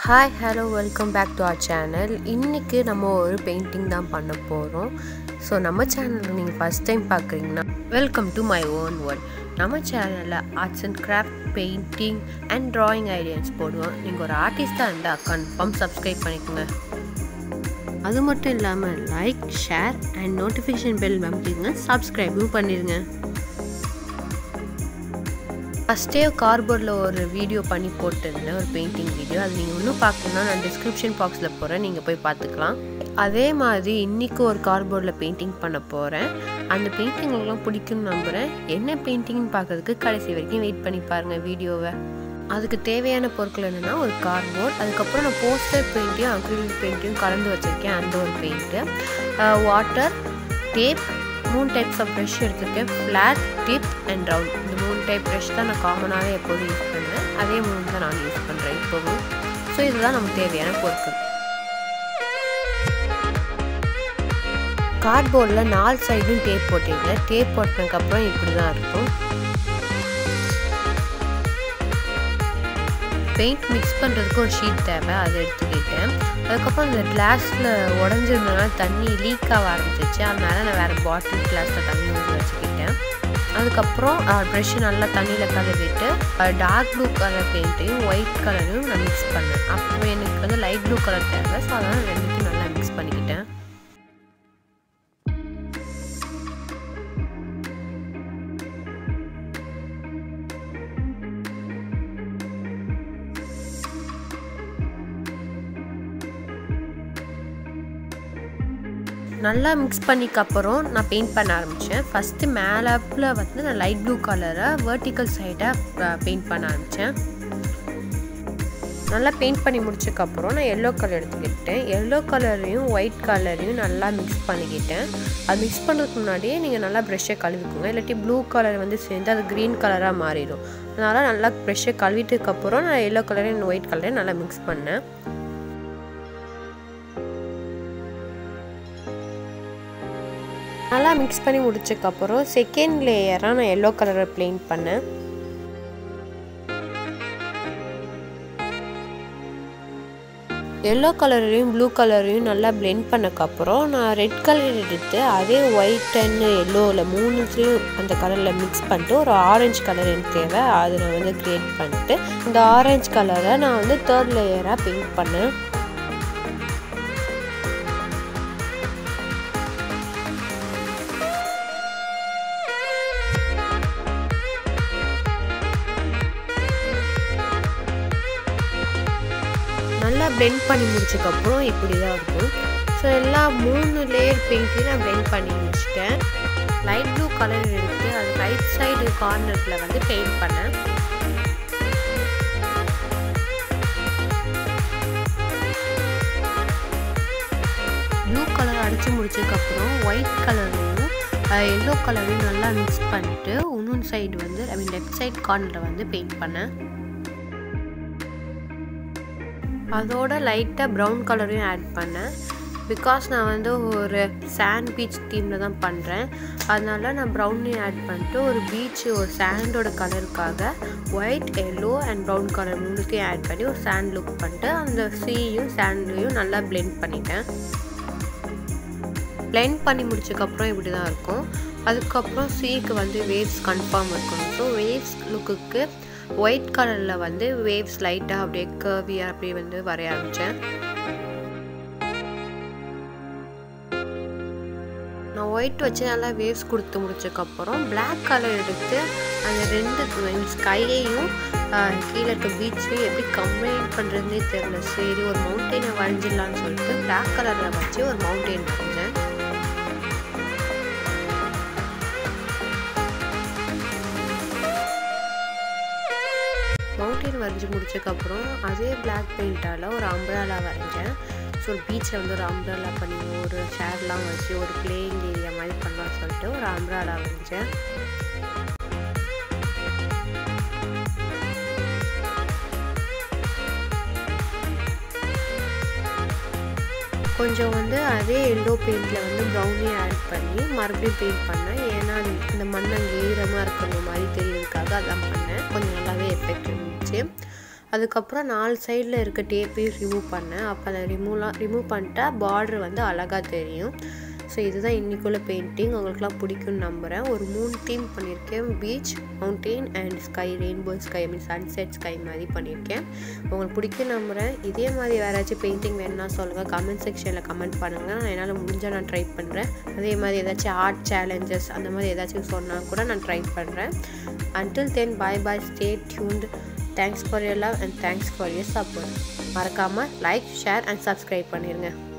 hi hello welcome back to our channel இன்றைக்கி நம்ம ஒரு பெயிண்டிங் தான் பண்ண போகிறோம் ஸோ நம்ம சேனலில் நீங்கள் ஃபஸ்ட் டைம் பார்க்குறீங்கன்னா welcome to my own world நம்ம சேனலில் arts and craft painting and drawing ideas போடுவோம் நீங்கள் ஒரு ஆர்டிஸ்ட்டாக இருந்தால் கன்ஃபார்ம் சப்ஸ்கிரைப் பண்ணிக்கோங்க அது மட்டும் இல்லாமல் like share and notification bell அமைக்கிங்க சப்ஸ்கிரைபும் பண்ணிடுங்க ஃபஸ்ட்டே கார்போர்டில் ஒரு வீடியோ பண்ணி போட்டிருந்தேன் ஒரு பெயிண்டிங் வீடியோ அது நீங்கள் இன்னும் பார்க்கணுன்னா நான் டிஸ்கிரிப்ஷன் பாக்ஸில் போகிறேன் நீங்கள் போய் பார்த்துக்கலாம் அதே மாதிரி இன்றைக்கி ஒரு கார்போர்டில் பெயிண்டிங் பண்ண போகிறேன் அந்த பெயிண்டிங் உங்களுக்குலாம் பிடிக்கும்னு நம்புகிறேன் என்ன பெயிண்டிங்னு பார்க்கறதுக்கு கடைசி வரைக்கும் வெயிட் பண்ணி பாருங்கள் வீடியோவை அதுக்கு தேவையான பொருட்கள் என்னென்னா ஒரு கார்ட்போர்ட் அதுக்கப்புறம் நான் போஸ்டர் பெயிண்ட்டையும் அக்ரிலிக் பெயிண்ட்டையும் கலந்து வச்சுருக்கேன் அந்த ஒரு பெயிண்ட்டு வாட்டர் டேப் மூணு டைப்ஸ் ஆஃப் ப்ரஷ் எடுத்திருக்கேன் ஃப்ளாட் டிப் அண்ட் ரவுண்ட் இந்த மூணு டைப் ப்ரஷ் தான் நான் காமனாகவே எப்போதும் யூஸ் பண்ணுவேன் அதே மூணு தான் நான் யூஸ் பண்ணுறேன் இப்போவும் ஸோ இதுதான் நமக்கு தேவையான பொருட்கள் கார்ட்போர்டில் நாலு சைடும் டேப் போட்டிருக்கேன் டேப் போட்டதுக்கப்புறம் இப்படி தான் இருக்கும் பெயிண்ட் மிக்ஸ் பண்ணுறதுக்கு ஒரு ஷீட் தேவை அதை எடுத்துக்கிட்டேன் அதுக்கப்புறம் இந்த கிளாஸில் உடஞ்சிருந்தனால தண்ணி லீக் ஆக ஆரம்பிச்சிச்சு அதனால நான் வேறு பாட்டில் கிளாஸில் தண்ணி ஊற்றி வச்சுக்கிட்டேன் அதுக்கப்புறம் ப்ரெஷ்ஷு நல்லா தண்ணியில் கலவிட்டு டார்க் ப்ளூ கலர் பெயிண்ட்டையும் ஒயிட் கலரையும் நான் மிக்ஸ் பண்ணேன் அப்புறம் எனக்கு வந்து லைட் ப்ளூ கலர் தேவை ஸோ அதனால் ரெண்டுத்தையும் நல்லா மிக்ஸ் பண்ணிக்கிட்டேன் நல்லா மிக்ஸ் பண்ணிக்கப்புறம் நான் பெயிண்ட் பண்ண ஆரம்பித்தேன் ஃபஸ்ட்டு மேலாப்பில் வந்து நான் லைட் ப்ளூ கலரை வேர்ட்டிக்கல் சைடாக பெயிண்ட் பண்ண ஆரம்பித்தேன் நல்லா பெயிண்ட் பண்ணி முடிச்சக்கப்புறம் நான் எல்லோ கலர் எடுத்துக்கிட்டேன் எல்லோ கலரையும் ஒயிட் கலரையும் நல்லா மிக்ஸ் பண்ணிக்கிட்டேன் அது மிக்ஸ் பண்ணுறதுக்கு முன்னாடியே நீங்கள் நல்லா ப்ரெஷ்ஷை கழுவிக்கோங்க இல்லாட்டி ப்ளூ கலர் வந்து சேர்ந்து அது க்ரீன் கலராக மாறிடும் அதனால் நல்லா ப்ரெஷ்ஷை கழுவிட்டதுக்கப்புறம் நான் எல்லோ கலரையும் ஒயிட் கலரையும் நல்லா மிக்ஸ் பண்ணேன் நல்லா மிக்ஸ் பண்ணி முடிச்சக்கப்புறம் செகண்ட் லேயராக நான் எல்லோ கலரை பெயிண்ட் பண்ணேன் எல்லோ கலரையும் ப்ளூ கலரையும் நல்லா பிளெண்ட் பண்ணக்கப்புறம் நான் ரெட் கலர் எடுத்து அதே ஒயிட் அண்ட் எல்லோவில் மூணுத்துலேயும் அந்த கலரில் மிக்ஸ் பண்ணிட்டு ஒரு ஆரஞ்சு கலர் எனக்கு தேவை அதை நான் வந்து க்ரியேட் பண்ணிட்டு இந்த ஆரஞ்சு கலரை நான் வந்து தேர்ட் லேயராக பெயிண்ட் பண்ணேன் நல்லா பிளெண்ட் பண்ணி முடிச்சதுக்கப்புறம் இப்படி தான் இருக்கும் ஸோ எல்லா மூணு லேயர் பெயிண்ட்டையும் நான் பிளெண்ட் பண்ணி முடிச்சிட்டேன் லைட் ப்ளூ கலர் எடுத்து அது ரைட் சைடு கார்னரில் வந்து பெயிண்ட் பண்ணேன் ப்ளூ கலர் அடித்து முடிச்சதுக்கப்புறம் ஒயிட் கலரையும் எல்லோ கலரையும் நல்லா மிக்ஸ் பண்ணிட்டு இன்னொன்று சைடு வந்து ஐ மீன் லெஃப்ட் சைட் கார்னரில் வந்து பெயிண்ட் பண்ணேன் அதோட லைட்டாக ப்ரௌன் கலரையும் ஆட் பண்ணேன் பிகாஸ் நான் வந்து ஒரு சாண்ட் பீச் தீமில் தான் பண்ணுறேன் அதனால நான் ப்ரௌனையும் ஆட் பண்ணிட்டு ஒரு பீச் ஒரு சாண்டோட கலருக்காக white yellow and brown colour மூணுத்தையும் ஆட் பண்ணி ஒரு சாண்ட் லுக் பண்ணிட்டு அந்த சீயும் சாண்டையும் நல்லா பிளெண்ட் பண்ணிட்டேன் பிளெண்ட் பண்ணி முடிச்சதுக்கப்புறம் இப்படி தான் இருக்கும் அதுக்கப்புறம் சீக்கு வந்து வேவ்ஸ் கன்ஃபார்ம் இருக்கணும் ஸோ வேவ்ஸ் லுக்குக்கு ஒயிட் கலரில் வந்து வேவ்ஸ் லைட்டாக அப்படியே கர்வியாக அப்படியே வந்து வரைய ஆரம்பித்தேன் நான் ஒயிட் வச்சு நல்லா வேவ்ஸ் கொடுத்து முடிச்சதுக்கப்புறம் பிளாக் கலர் எடுத்து அந்த ரெண்டு ஸ்கையையும் கீழே இருக்க பீச்சையும் எப்படி கம்பைன் பண்ணுறதுனே தெரில சரி ஒரு மவுண்டெயினை வரைஞ்சிடலான்னு சொல்லிட்டு பிளாக் கலரில் வச்சு ஒரு மவுண்டெயின் வரைஞ்சேன் மவுண்டெயின் வரைஞ்சி முடிச்சதுக்கப்புறம் அதே பிளாக் பெயிண்டால் ஒரு அம்ப்ராலா வரைஞ்சேன் ஸோ ஒரு பீச்சில் வந்து ஒரு அம்ப்ராலா பண்ணி ஒரு சேர்லாம் வச்சு ஒரு பிளேயிங் ஏரியா மாதிரி பண்ணலாம்னு சொல்லிட்டு ஒரு அம்ப்ராலா வரைஞ்சேன் கொஞ்சம் வந்து அதே எல்லோ பெயிண்டில் வந்து ப்ரௌனி ஆட் பண்ணி மறுபடியும் பெயிண்ட் பண்ணேன் ஏன்னா இந்த மண் அங்கே ஈரமாக இருக்கிற மாதிரி தெரியறதுக்காக அதான் பண்ணேன் கொஞ்சம் நல்லாவே எஃபெக்ட் இருந்துச்சு அதுக்கப்புறம் நாலு சைடில் இருக்க டேப்பையும் ரிமூவ் பண்ணேன் அப்போ அதை ரிமூவ்லாம் ரிமூவ் பண்ணிட்டா பார்டர் வந்து அழகாக தெரியும் ஸோ இதுதான் இன்றைக்குள்ள பெயிண்டிங் உங்களுக்குலாம் பிடிக்கும்னு நம்புகிறேன் ஒரு மூணு டீம் பண்ணியிருக்கேன் beach mountain and sky rainbow sky மீன் சன்செட் ஸ்கை மாதிரி பண்ணியிருக்கேன் உங்களுக்கு பிடிக்கும் நம்புகிறேன் இதே மாதிரி வேறு ஏதாச்சும் பெயிண்டிங் வேணும்னா சொல்லுங்கள் கமெண்ட் செக்ஷனில் கமெண்ட் பண்ணுங்கள் நான் என்னால் முடிஞ்சால் நான் ட்ரை பண்ணுறேன் அதே மாதிரி ஏதாச்சும் ஆர்ட் சேலஞ்சஸ் அந்த மாதிரி ஏதாச்சும் சொன்னால் கூட நான் ட்ரை பண்ணுறேன் until then bye bye stay tuned thanks for your love and thanks for your support மறக்காமல் லைக் ஷேர் அண்ட் சப்ஸ்கிரைப் பண்ணிடுங்க